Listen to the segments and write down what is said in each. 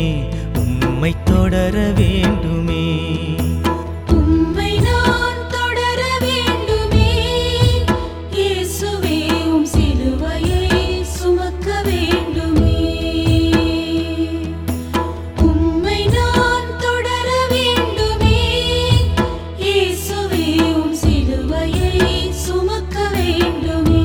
உம்மை தொடர வேண்டுமே உம்மை நான் தொடர வேண்டுமே இயேசுவே உம் சிலுவையை சுமக்க வேண்டுமே உம்மை நான் தொடர வேண்டுமே இயேசுவே உம் சிலுவையை சுமக்க வேண்டுமே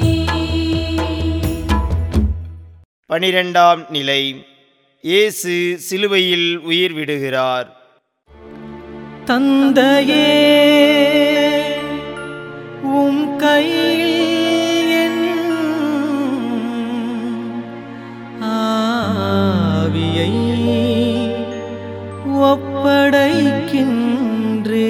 பனிரெண்டாம் நிலை இயேசு சிலுவையில் உயிர் விடுகிறார் தந்தையே உம் கையில் என் ஆவியை ஒப்படைக்கின்றே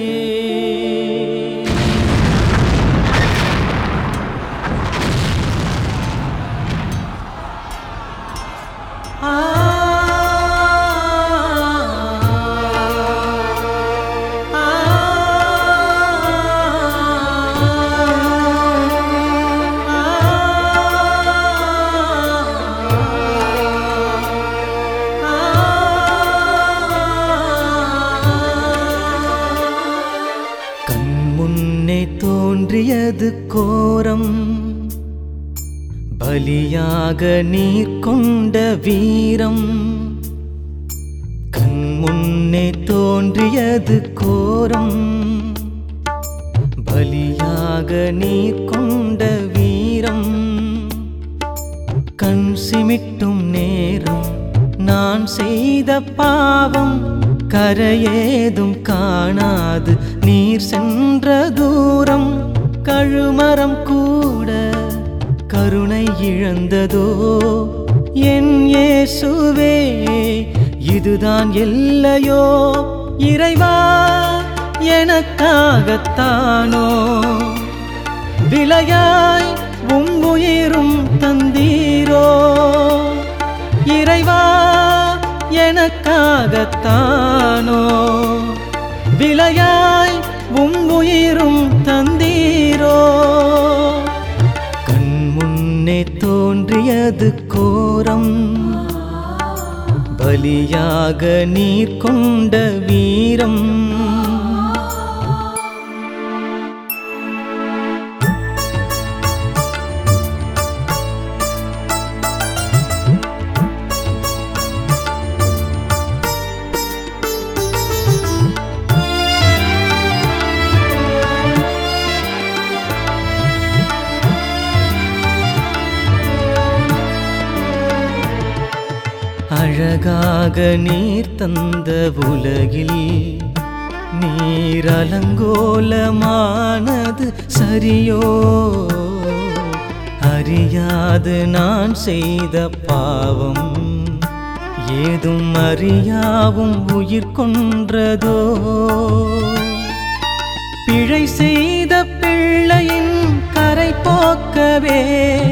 கண் முன்னே தோன்றியது கோரம் பலியாக நீர் கொண்ட வீரம் கண் முன்னே தோன்றியது கோரம் பலியாக நீர் கொண்ட வீரம் கண் சிமிட்டும் நேரம் நான் செய்த பாவம் கரையேதும் காணாது நீர் சென்ற தூரம் கழுமரம் கூட கருணை இழந்ததோ என் இயேசுவே இதுதான் எல்லையோ இறைவா எனக்காகத்தானோ விலையாய் உம் உயிரும் தந்தீரோ இறைவா எனக்காகத்தானோ விலையாய் உம் உயிரும் தந்தீரோ கண் முன்னே தோன்றியது கோரம் பலியாக நீர் கொண்ட வீரம் அழகாக நீர் தந்த உலகில் நீர் அலங்கோலமானது சரியோ அறியாது நான் செய்த பாவம் ஏதும் அறியாவும் உயிர் கொன்றதோ பிழை செய்த பிள்ளையின் கரை போக்கவே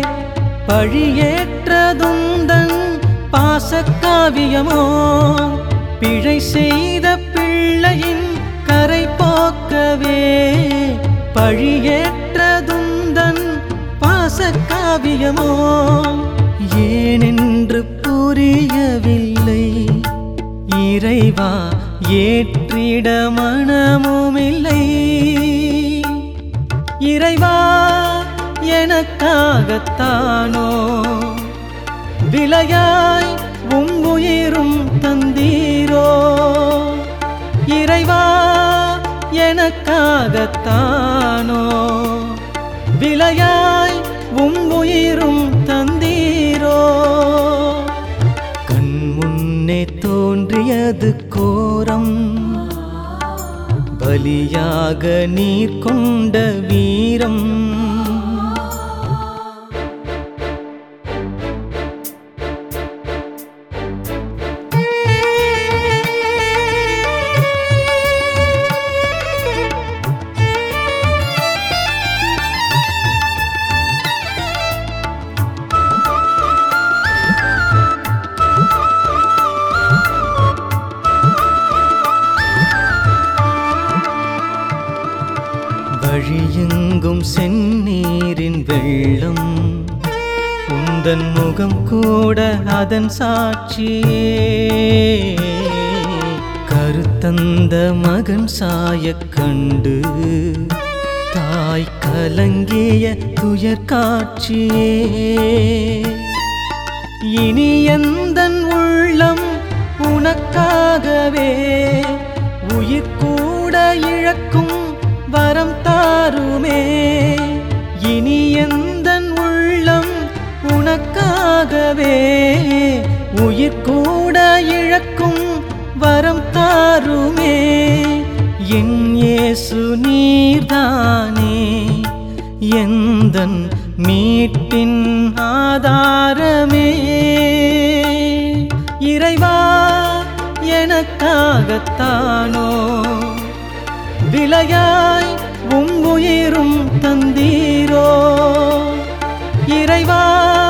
பழியேற்றதுந்தன் பாசக்காவியமோ பிழை செய்த பிள்ளையின் கரை போக்கவே பழியேற்றதுந்தன் பாசக்காவியமோ ஏனென்று புரியவில்லை இறைவா ஏற்றிட மனமுமில்லை இறைவா எனக்காகத்தானோ விலையாய் உம் உயிரும் தந்தீரோ இறைவா எனக்காகத்தானோ விலையாய் உம் உயிரும் தந்தீரோ கண் முன்னே தோன்றியது கோரம் பலியாக நீர் கொண்ட வீரம் வழியெங்கும் சென்று உந்தன் முகம் கூட அதன் சாட்சியே கருத்தந்த மகன் சாயக் கண்டு தாய் கலங்கிய துயர் காட்சியே இனி எந்தன் உள்ளம் உனக்காகவே உயிர் கூட இழக்கும் வரம் தாருமே இனி எந்தன் உள்ளம் உனக்காகவே உயிர் கூட இழக்கும் வரம் தாருமே என் இயேசு நீர்தானே எந்தன் மீட்பின் ஆதாரமே இறைவா எனக்காகத்தானோ விலையாய் உம் உயிரும் தந்தீரோ இறைவா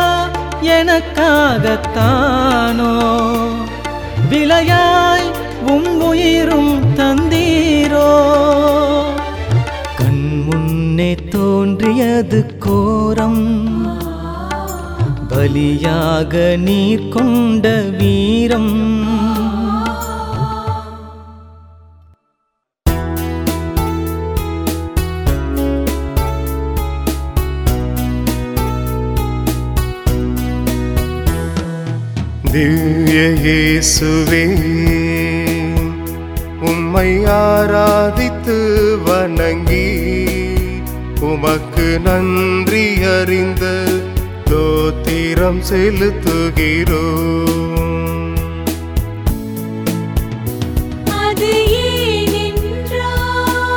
எனக்காகத்தானோ விலையாய் உம் உயிரும் தந்தீரோ கண் முன்னே தோன்றியது கோரம் பலியாக நீர் கொண்ட வீரம் திவ்ய இயேசுவே உம்மை ஆராதித்து வணங்கி உமக்கு நன்றி அறிந்த தோத்திரம் செலுத்துகிறோம் அது ஏனென்றால்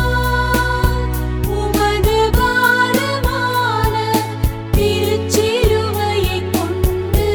உமது பாரமான திருச்சிலுவையைக் கொண்டு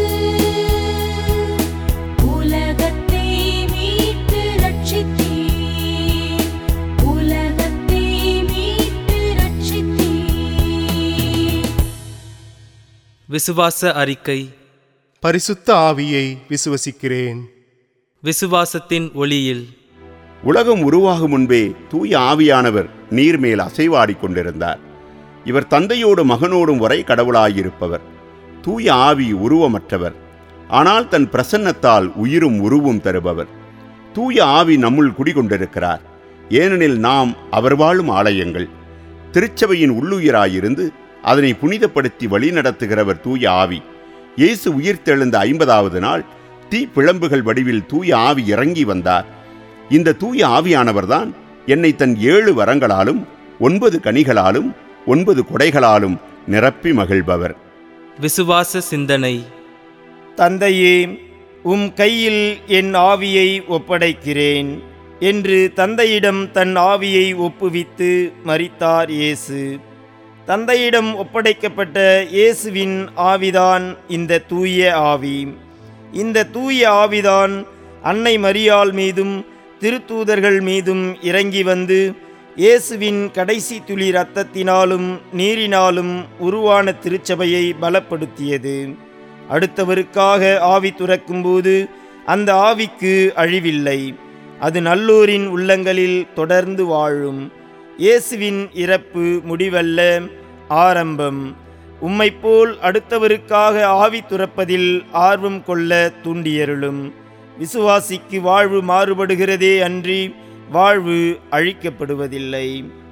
உலகத்தை மீட்டு ரட்சித்தீர் உலகத்தை மீட்டு ரட்சித்தீர் விசுவாச அறிக்கை பரிசுத்த ஆவியை விசுவசிக்கிறேன் விசுவாசத்தின் ஒளியில் உலகம் உருவாகும் முன்பே தூய ஆவியானவர் நீர் மேல் அசைவாடிக் கொண்டிருந்தார் இவர் தந்தையோடும் மகனோடும் ஒரே கடவுளாயிருப்பவர் தூய ஆவி உருவமற்றவர் ஆனால் தன் பிரசன்னத்தால் உயிரும் உருவும் தருபவர் தூய ஆவி நம்முள் குடிகொண்டிருக்கிறார் ஏனெனில் நாம் அவர் வாழும் ஆலயங்கள் திருச்சபையின் உள்ளுயிராயிருந்து அதனை புனிதப்படுத்தி வழிநடத்துகிறவர் தூய ஆவி இயேசு உயிர்த்தெழுந்த ஐம்பதாவது நாள் தீ பிழம்புகள் வடிவில் தூய ஆவி இறங்கி வந்தார் இந்த தூய ஆவியானவர்தான் என்னை தன் ஏழு வரங்களாலும் ஒன்பது கனிகளாலும் ஒன்பது கொடைகளாலும் நிரப்பி மகிழ்பவர் விசுவாச சிந்தனை தந்தையே உம் கையில் என் ஆவியை ஒப்படைக்கிறேன் என்று தந்தையிடம் தன் ஆவியை ஒப்புவித்து மரித்தார் இயேசு தந்தையிடம் ஒப்படைக்கப்பட்ட இயேசுவின் ஆவிதான் இந்த தூய ஆவி இந்த தூய ஆவிதான் அன்னை மரியாள் மீதும் திருத்தூதர்கள் மீதும் இறங்கி வந்து இயேசுவின் கடைசி துளி இரத்தத்தினாலும் நீரினாலும் உருவான திருச்சபையை பலப்படுத்தியது அடுத்தவருக்காக ஆவி துறக்கும்போது அந்த ஆவிக்கு அழிவில்லை அது நல்லோரின் உள்ளங்களில் தொடர்ந்து வாழும் இயேசுவின் இறப்பு முடிவல்ல ஆரம்பம் உம்மைப்போல் அடுத்தவருக்காக ஆவி துறப்பதில் ஆர்வம் கொள்ள தூண்டியருளும் விசுவாசிக்கு வாழ்வு மாறுபடுகிறதே அன்றி வாழ்வு அழிக்கப்படுவதில்லை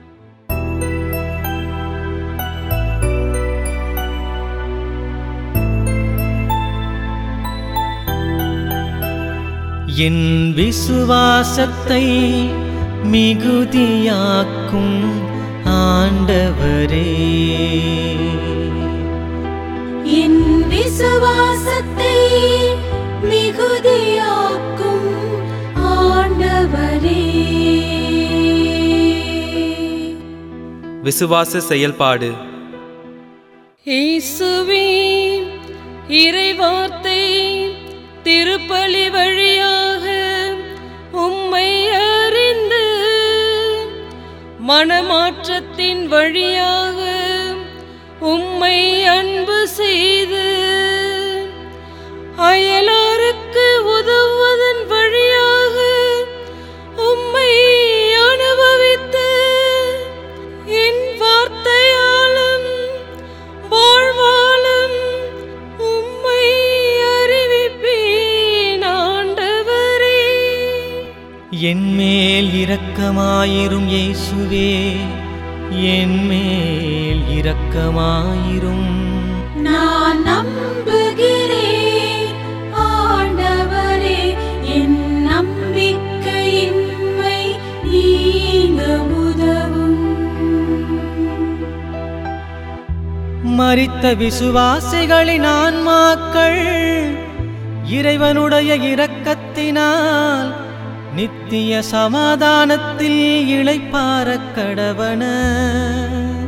என் விசுவாசத்தை மிகுதியாக்கும் ஆண்டவரே என் விசுவாசத்தை மிகுதியாக்கும் ஆண்டவரே விசுவாச செயல்பாடு இயேசுவே இறைவார்த்தை திருப்பலி வழியாக உம்மை அறிந்து மனமாற்றத்தின் வழியாக உம்மை அன்பு செய்து அயலாருக்கு உதவுவதன் வழியாக உம்மை அனுபவித்து என் வார்த்தையாலும் வாழ்வாலும் என்மேல் இரக்கமாயிரும் இயேசுவே என்மேல் இரக்கமாயிரும் நான் நம்புகிறேன் ஆண்டவரே என் நம்பிக்கையின்மை நீங்க உதவும் மரித்த விசுவாசிகளின் ஆன்மாக்கள் இறைவனுடைய இரக்கத்தினால் நித்திய சமாதானத்தில் இளைப்பாரக் கடவன